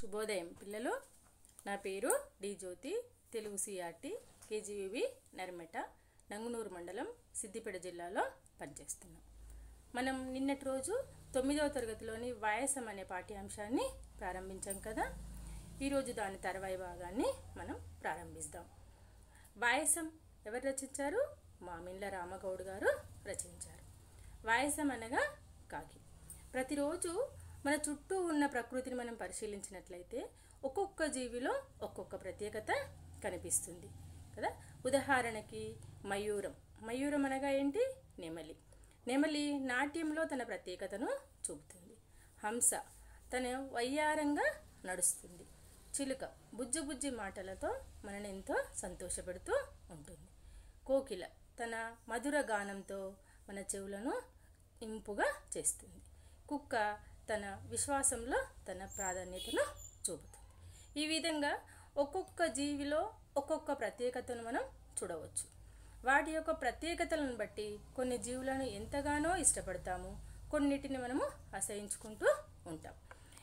శుభోదయం పిల్లలు నా పేరు D Jyothi Telugu CRT KGBV Narmetta Nangunoor మండలం సిద్దిపేట జిల్లాలో పనిచేస్తున్నాం మనం నిన్నటి రోజు తొమ్మిదవ తరగతిలోని వాయసం అనే పాఠ్యాంశాన్ని ప్రారంభించాం కదా ఈరోజు దాని తర్వాయి భాగాన్ని మనం ప్రారంభిస్తాం వాయసం ఎవరు రచించారు మామిండ్ల రామగౌడ్ గారు రచించారు వాయసం అనగా కాకి ప్రతిరోజు మన చుట్టూ ఉన్న ప్రకృతిని మనం పరిశీలించినట్లయితే ఒక్కొక్క జీవిలో ఒక్కొక్క ప్రత్యేకత కనిపిస్తుంది కదా ఉదాహరణకి మయూరం మయూరం అనగా ఏంటి నెమలి నెమలి నాట్యంలో తన ప్రత్యేకతను చూపుతుంది హంస తన వయ్యారంగా నడుస్తుంది చిలుక బుజ్జి బుజ్జి మాటలతో మనని ఎంతో సంతోషపెడుతూ ఉంటుంది కోకిల తన మధుర గానంతో మన చెవులను ఇంపుగా చేస్తుంది కుక్క తన విశ్వాసంలో తన ప్రాధాన్యతను చూపుతుంది ఈ విధంగా ఒక్కొక్క జీవిలో ఒక్కొక్క ప్రత్యేకతను మనం చూడవచ్చు వాటి యొక్క ప్రత్యేకతలను బట్టి కొన్ని జీవులను ఎంతగానో ఇష్టపడతాము కొన్నిటిని మనము అసహించుకుంటూ ఉంటాం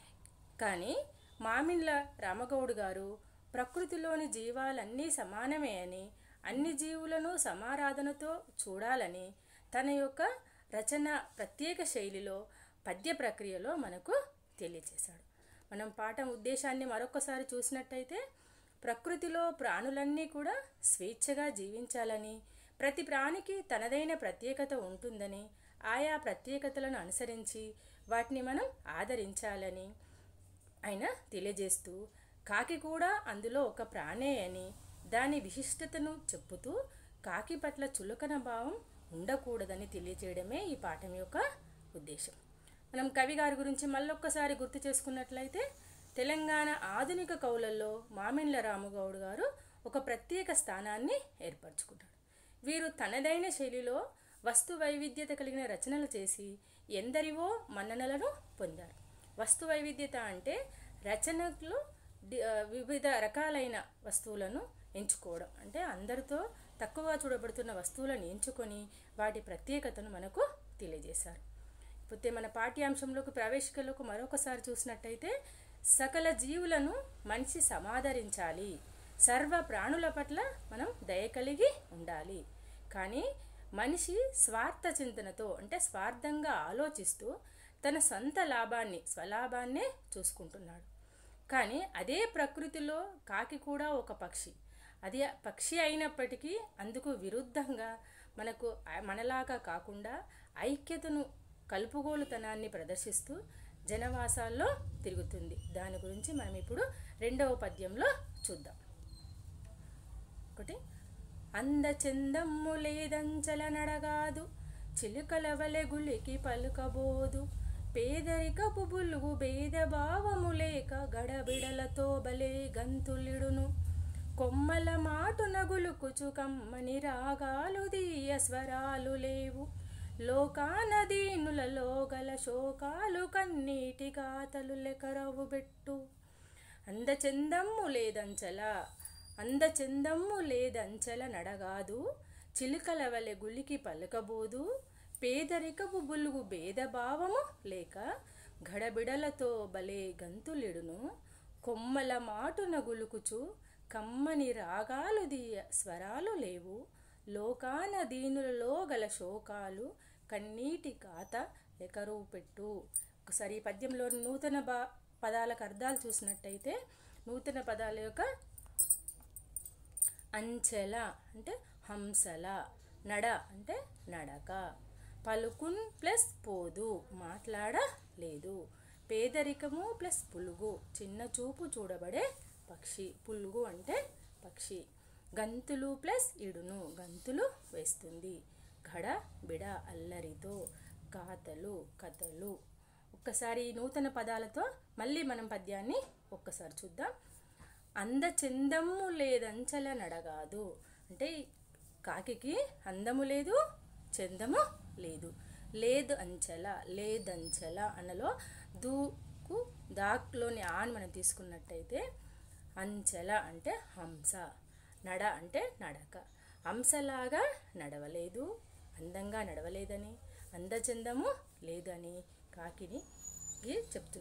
కానీ మామిండ్ల రామగౌడ్ గారు ప్రకృతిలోని జీవాలన్నీ సమానమే అని అన్ని జీవులను సమారాధనతో చూడాలని తన యొక్క రచన ప్రత్యేక శైలిలో పద్య ప్రక్రియలో మనకు తెలియచేశాడు మనం పాఠం ఉద్దేశాన్ని మరొకసారి చూసినట్టయితే ప్రకృతిలో ప్రాణులన్నీ కూడా స్వేచ్ఛగా జీవించాలని ప్రతి ప్రాణికి తనదైన ప్రత్యేకత ఉంటుందని ఆయా ప్రత్యేకతలను అనుసరించి వాటిని మనం ఆదరించాలని ఆయన తెలియజేస్తూ కాకి కూడా అందులో ఒక ప్రాణే అని దాని విశిష్టతను చెప్పుతూ కాకి పట్ల చులకన భావం ఉండకూడదని తెలియజేయడమే ఈ పాఠం యొక్క ఉద్దేశం మనం కవి గారి గురించి మళ్ళొక్కసారి గుర్తు చేసుకున్నట్లయితే తెలంగాణ ఆధునిక కవులలో మామిండ్ల రామగౌడ్ గారు ఒక ప్రత్యేక స్థానాన్ని ఏర్పరచుకున్నాడు వీరు తనదైన శైలిలో వస్తు వైవిధ్యత కలిగిన రచనలు చేసి ఎందరివో మన్ననలను పొందారు వస్తు వైవిధ్యత అంటే రచనలో డి- ఆ, వివిధ రకాలైన వస్తువులను ఎంచుకోవడం అంటే అందరితో తక్కువగా చూడబడుతున్న వస్తువులను ఎంచుకొని వాటి ప్రత్యేకతను మనకు తెలియజేశారు పోతే మన పాఠ్యాంశంలోకి ప్రవేశికలకు మరొకసారి చూసినట్టయితే సకల జీవులను మనిషి సమాదరించాలి సర్వ ప్రాణుల పట్ల మనం దయ కలిగి ఉండాలి కానీ మనిషి స్వార్థ చింతనతో అంటే స్వార్థంగా ఆలోచిస్తూ తన సొంత లాభాన్ని స్వలాభాన్నే చూసుకుంటున్నాడు కానీ అదే ప్రకృతిలో కాకి కూడా ఒక పక్షి అది పక్షి అయినప్పటికీ అందుకు విరుద్ధంగా మనకు ఆ- మనలాగా కాకుండా ఐక్యతను కలుపుగోలుతనాన్ని ప్రదర్శిస్తూ జనవాసాల్లో తిరుగుతుంది దాని గురించి మనం ఇప్పుడు రెండవ పద్యంలో చూద్దాం ఒకటి అందచందమ్ము లేదంచల నడగాదు చిలుకల వలె గులికి పలుకబోదు పేదరికపు బులుగు భేదభావము లేక గడబిడలతో బలే గంతులిడును కొమ్మల మాటున గులుకుచు కమ్మని రాగాలు దీయ స్వరాలు లేవు లోకాన దీనులలో గల శోకాలు కన్నీటి గాతలు లెకరవు పెట్టు అందచందమ్ము లేదంచల అందచందమ్ము లేదంచల నడగాదు చిలుకల వలె గులికి పలకబోదు పేదరికపు బులుగు భేదభావము లేక గడబిడలతో బలే గంతులిడును కొమ్మల మాటున గులుకుచు కమ్మని రాగాలు దీయ స్వరాలు లేవు లోకాన దీనులలో గల శోకాలు కన్నీటి కాత ఎకరువు పెట్టు ఒకసారి ఈ పద్యంలోని నూతన బా పదాలకు అర్థాలు చూసినట్టయితే నూతన పదాల యొక్క అంచెల అంటే హంసల నడ అంటే నడక పలుకున్ ప్లస్ పోదు మాట్లాడలేదు పేదరికము ప్లస్ పులుగు చిన్న చూపు చూడబడే పక్షి పులుగు అంటే పక్షి గంతులు ప్లస్ ఇడును గంతులు వేస్తుంది గడ బిడ అల్లరితో కాతలు కథలు ఒక్కసారి ఈ నూతన పదాలతో మళ్ళీ మనం పద్యాన్ని ఒక్కసారి చూద్దాం అందచందము లేదంచల నడగాదు అంటే కాకికి అందము లేదు చందము లేదు లేదు అంచెల లేదంచెల అన్నలో దూకు దాక్లోని ఆన్ మనం తీసుకున్నట్టయితే అంచెల అంటే హంస నడ అంటే నడక హంసలాగా నడవలేదు అందంగా నడవలేదని అందచందము లేదని కాకిని కి చెప్తున్నారు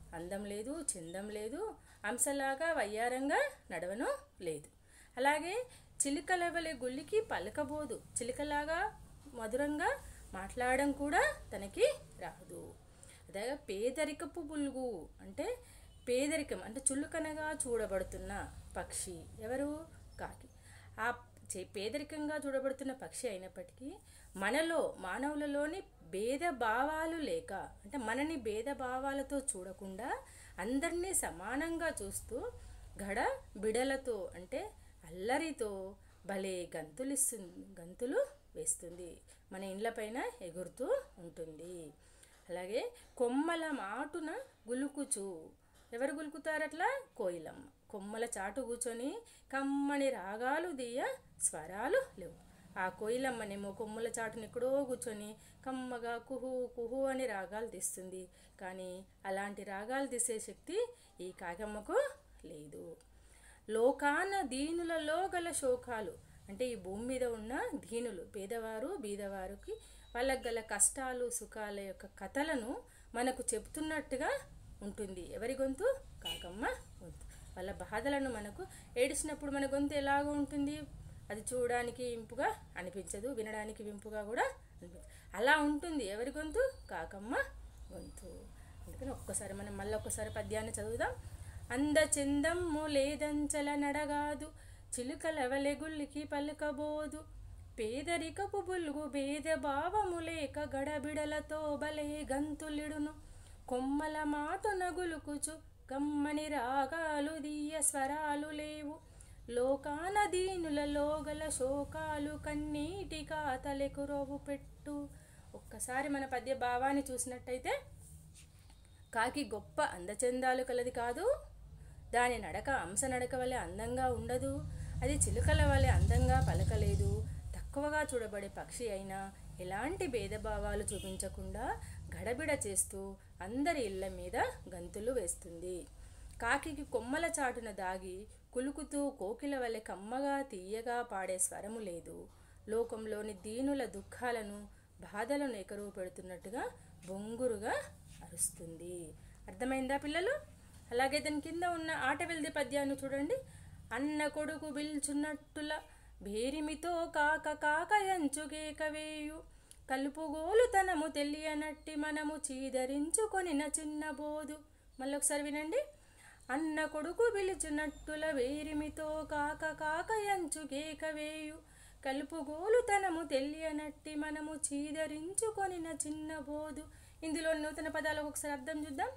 అందం లేదు చందం లేదు అంశలాగా వయ్యారంగా నడవను లేదు అలాగే చిలుకల వలె గుల్లికి పలకబోదు చిలుకలాగా మధురంగా మాట్లాడడం కూడా తనకి రాదు అదే పేదరికపు బుల్గు అంటే పేదరికం అంటే చులుకనగా చూడబడుతున్న పక్షి ఎవరు కాకి ఆ చే- పేదరికంగా చూడబడుతున్న పక్షి అయినప్పటికీ మనలో మానవులలోని భేద భావాలు లేక అంటే మనని భేద భావాలతో చూడకుండా అందరినీ సమానంగా చూస్తూ గడ బిడలతో అంటే అల్లరితో భలే గంతులిస్తుంది గంతులు వేస్తుంది మన ఇండ్లపైన ఎగురుతూ ఉంటుంది అలాగే కొమ్మల మాటున గులుకుచు ఎవరు గులుకుతారట్లా కోయిలమ్మ కొమ్మల చాటు కూర్చొని కమ్మని రాగాలు దియ స్వరాలు లేవు ఆ కోయిలమ్మనేమో కొమ్మల చాటుని ఎక్కడో కూర్చొని కమ్మగా కుహు కుహు అని రాగాలు తీస్తుంది కానీ అలాంటి రాగాలు తీసే శక్తి ఈ కాకమ్మకు లేదు లోకాన దీనులలో గల శోకాలు అంటే ఈ భూమి మీద ఉన్న దీనులు పేదవారు బీదవారికి వాళ్ళకి గల కష్టాలు సుఖాల యొక్క కథలను మనకు చెప్తున్నట్టుగా ఉంటుంది ఎవరి గొంతు కాకమ్మ గొంతు వాళ్ళ బాధలను మనకు ఏడిచినప్పుడు మన గొంతు ఎలాగో ఉంటుంది అది చూడడానికి ఇంపుగా అనిపించదు వినడానికి వింపుగా కూడా అనిపించదు అలా ఉంటుంది ఎవరి గొంతు కాకమ్మ గొంతు అందుకని ఒక్కసారి మనం మళ్ళీ ఒక్కసారి పద్యాన్ని చదువుదాం అందచందమ్ము లేదంచల నడగాదు చిలుకల వలెగుల్లికి పలుకబోదు పేదరికపు బుల్గు భేద భావము లేక గడబిడలతో బలే గంతులిడును కొమ్మల మాట నగులుకుచు కమ్మని రాగాలు దీయ స్వరాలు లేవు లోకాన దీనులలో గల శోకాలు కన్నీటి కాతలకు రోవు పెట్టు ఒక్కసారి మన పద్య భావాన్ని చూసినట్టయితే కాకి గొప్ప అందచందాలు కలది కాదు దాని నడక అంశ నడక వలె అందంగా ఉండదు అది చిలుకల వలె అందంగా పలకలేదు తక్కువగా చూడబడే పక్షి అయినా ఎలాంటి భేదభావాలు చూపించకుండా గడబిడ చేస్తూ అందరి ఇళ్ళ మీద గంతులు వేస్తుంది కాకికి కొమ్మల చాటున దాగి కులుకుతూ కోకిల వలె కమ్మగా తీయగా పాడే స్వరము లేదు లోకంలోని దీనుల దుఃఖాలను బాధలను ఎకరువు పెడుతున్నట్టుగా బొంగురుగా అరుస్తుంది అర్థమైందా పిల్లలు అలాగే దాని కింద ఉన్న ఆట వెల్ది పద్యాన్ని చూడండి అన్న కొడుకు బిల్చున్నట్టుల భేరిమితో కాక కాక ఎంచుగేక వేయు కలుపుగోలు తనము తెలియనట్టి మనము చీదరించుకొనిన చిన్న బోధు మళ్ళొకసారి వినండి అన్న కొడుకు పిలుచున్నట్టుల వేరిమితో కాక కాక ఎంచుగేక వేయు కలుపుగోలు తనము తెలియనట్టి మనము చీదరించుకొనిన చిన్న బోధు ఇందులో నూతన పదాలకు ఒకసారి అర్థం చూద్దాం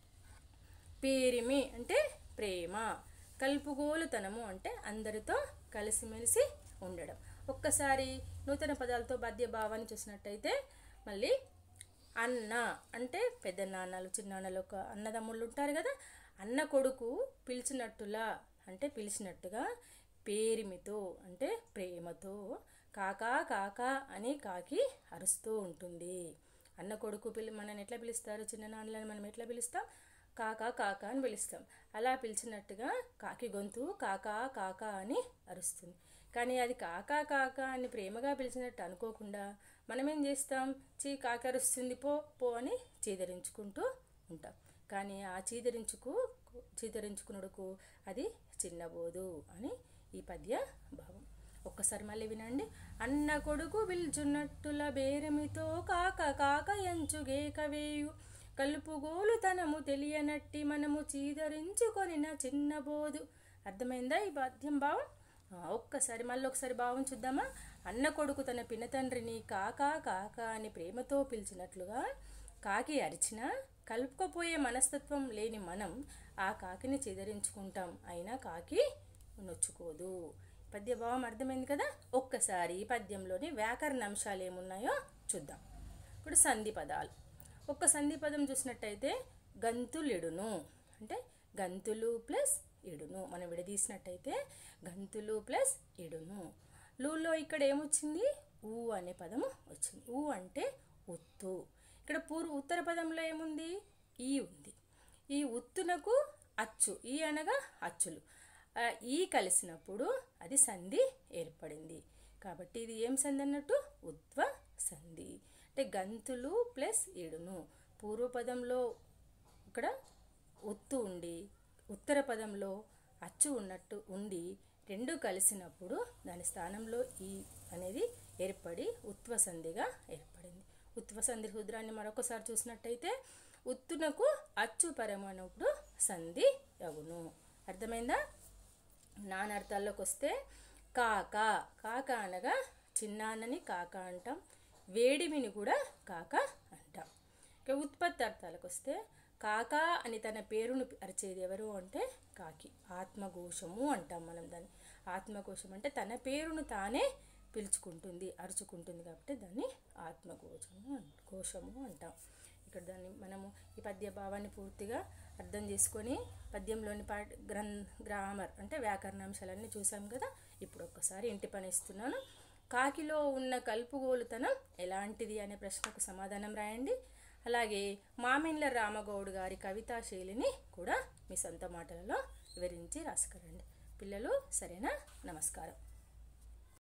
పేరిమి అంటే ప్రేమ కలుపుగోలుతనము అంటే అందరితో కలిసిమెలిసి ఉండడం ఒక్కసారి నూతన పదాలతో పద్య భావాన్ని చూసినట్టయితే మళ్ళీ అన్న అంటే పెద్ద నాన్నలు చిన్నాన్నలు ఒక అన్నదమ్ముళ్ళు ఉంటారు కదా అన్న కొడుకు పిలిచినట్టులా అంటే పిలిచినట్టుగా పేరిమితో అంటే ప్రేమతో కాకా కాకా అని కాకి అరుస్తూ ఉంటుంది అన్న కొడుకు పిలి మనని ఎట్లా పిలుస్తారు చిన్న నాన్నలను మనం ఎట్లా పిలుస్తాం కాకా కాకా అని పిలుస్తాం అలా పిలిచినట్టుగా కాకి గొంతు కాకా కాకా అని అరుస్తుంది కానీ అది కాకా కాకా అని ప్రేమగా పిలిచినట్టు అనుకోకుండా మనం ఏం చేస్తాం చీ కాకి అరుస్తుంది పో పో అని చీదరించుకుంటూ ఉంటాం కానీ ఆ చీదరించుకు చీదరించుకున్నడుకు అది చిన్నబోదు అని ఈ పద్య భావం ఒక్కసారి మళ్ళీ వినండి అన్న కొడుకు పిలుచున్నట్టుల బేరమితో కాక కాక ఎంచుగేక వేయు కలుపుగోలు తనము తెలియనట్టి మనము చీదరించుకొనిన చిన్న బోధు అర్థమైందా ఈ పద్యం భావం ఆ, ఒక్కసారి మళ్ళీ ఒకసారి భావం చూద్దామా అన్న కొడుకు తన పినతండ్రిని కాకా కాకా అని ప్రేమతో పిలిచినట్లుగా కాకి అరిచినా కలుపుకపోయే మనస్తత్వం లేని మనం ఆ కాకిని చెదరించుకుంటాం అయినా కాకి నొచ్చుకోదు పద్యభావం అర్థమైంది కదా ఒక్కసారి ఈ పద్యంలోని వ్యాకరణ అంశాలు ఏమున్నాయో చూద్దాం ఇప్పుడు సంధి పదాలు ఒక్క సంధి పదం చూసినట్టయితే గంతులిడును అంటే గంతులు ప్లస్ ఇడును మనం విడదీసినట్టయితే గంతులు ప్లస్ ఇడును లూలో ఇక్కడ ఏమొచ్చింది ఊ అనే పదము వచ్చింది ఊ అంటే ఉత్తు ఇక్కడ పూర్వ ఉత్తర పదంలో ఏముంది ఈ ఉంది ఈ ఉత్తునకు అచ్చు ఈ అనగా అచ్చులు ఆ, ఈ కలిసినప్పుడు అది సంధి ఏర్పడింది కాబట్టి ఇది ఏం సంధి అన్నట్టు ఉత్వ సంధి అంటే గంతులు ప్లస్ ఈడును పూర్వపదంలో ఇక్కడ ఒత్తు ఉండి ఉత్తర పదంలో అచ్చు ఉన్నట్టు ఉండి రెండు కలిసినప్పుడు దాని స్థానంలో ఈ అనేది ఏర్పడి ఉత్వ సంధిగా ఏర్పడింది ఉత్వ సంధి రుద్రాన్ని మరొకసారి చూసినట్టయితే ఉత్తునకు అచ్చు పరమనప్పుడు సంధి అగును అర్థమైందా నానర్థాల్లోకి వస్తే కాక కాక అనగా చిన్నాన్నని కాక అంటాం వేడిమిని కూడా కాక అంటాం ఇక ఉత్పత్తి అర్థాలకు వస్తే కాక అని తన పేరును అరిచేది ఎవరు అంటే కాకి ఆత్మఘోషము అంటాం మనం దాన్ని ఆత్మఘోషం అంటే తన పేరును తానే పిలుచుకుంటుంది అరుచుకుంటుంది కాబట్టి దాన్ని ఆత్మఘోషము అన్- ఘోషము అంటాం ఇక్కడ దాన్ని మనము ఈ పద్య భావాన్ని పూర్తిగా అర్థం చేసుకొని పద్యంలోని పా గ్రం గ్రామర్ అంటే వ్యాకరణాంశాలన్నీ చూసాం కదా ఇప్పుడు ఒక్కసారి ఇంటి పని ఇస్తున్నాను కాకిలో ఉన్న కలుపుగోలుతనం ఎలాంటిది అనే ప్రశ్నకు సమాధానం రాయండి అలాగే మామిండ్ల రామగౌడ్ గారి కవితా శైలిని కూడా మీ సొంత మాటలలో వివరించి రాసుకురండి పిల్లలు సరేనా నమస్కారం